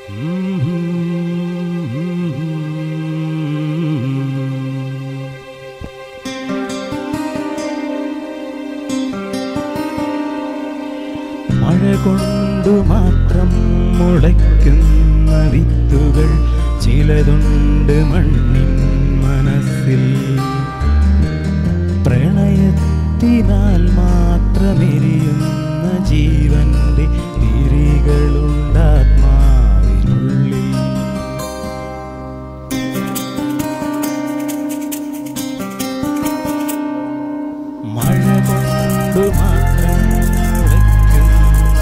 മഴ കൊണ്ടു മാത്രം മുളയ്ക്കുന്ന വിത്തുകൾ ചിലതുണ്ട് മണ്ണിൻ മനസ്സിൽ പ്രണയത്തിനാൽ മാത്രമെരിയുന്ന ജീവന്റെ തിരികളുണ്ടാത്മാവിനുള്ളിൽ മഴ കൊണ്ടു മാത്രം മുളയ്ക്കുന്ന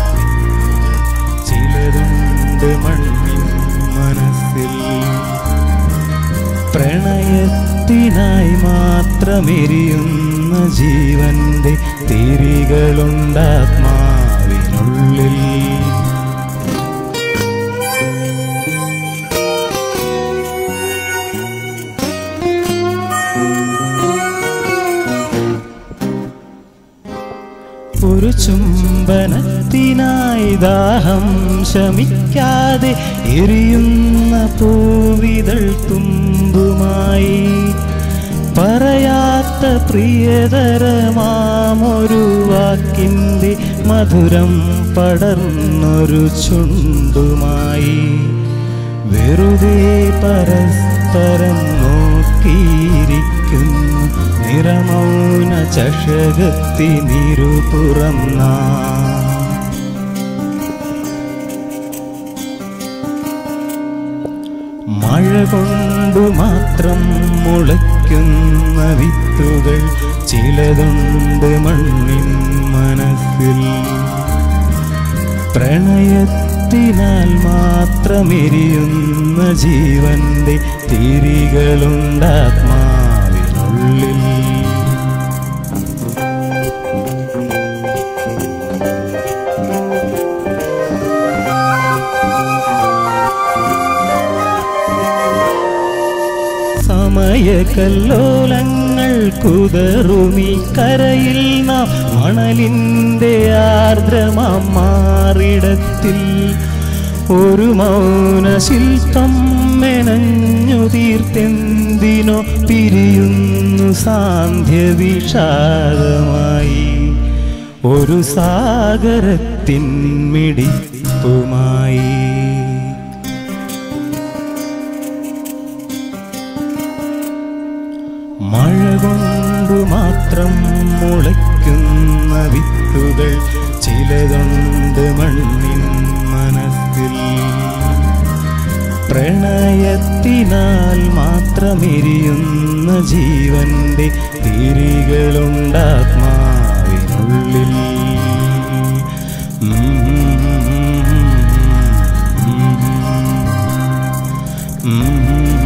ചിലതുണ്ട് മണ്ണിൻ മനസ്സിൽ പ്രണയത്തിനായി മാത്രമെരിയുന്ന ജീവന്റെ തിരികളുണ്ടാത്മാവിനുള്ളിൽ ഒരു ചുംബനത്തിനായി ദാഹം ശമിക്കാതെ എരിയുന്ന പൂവിതൾ തുമ്പുമായി പറയാത്ത പ്രിയതരമാമൊരു വാക്കിൻ്റെ മധുരം പടർന്നൊരു ചുണ്ടുമായി വെറുതെ പരസ്പരം നോക്കിയിരിക്കുന്നു നിറമൗന ചഷകത്തിനിരുപുറം നാം മഴ കൊണ്ടു മാത്രം മുളയ്ക്കുന്ന വിത്തുകൾ ചിലതുണ്ട് മണ്ണിൻ മനസ്സിൽ പ്രണയത്തിനാൽ മാത്രമെരിയുന്ന ജീവന്റെ തിരികളുണ്ടാത്മാവിനുള്ളിൽ സമയകല്ലോലങ്ങൾ കുതറുമി കരയിൽ നാം മണലിൻ്റെ ആർദ്രമാം മാറിടത്തിൽ ഒരു മൗന ശില്പം മെനഞ്ഞു തീർത്തെന്തിനോ പിരിയുന്നു സാന്ധ്യ വിഷാദമായി ഒരു സാഗരത്തിൻ മിടിപ്പുമായി മഴ കൊണ്ടു മാത്രം മുളയ്ക്കുന്ന വിത്തുകൾ ചിലതുണ്ട് മണ്ണിൻ മനസ്സിൽ പ്രണയത്തിനാൽ മാത്രമെരിയുന്ന ജീവന്റെ തിരികളുണ്ടാത്മാവിനുള്ളിൽ ഉം. ഉം. ഉം.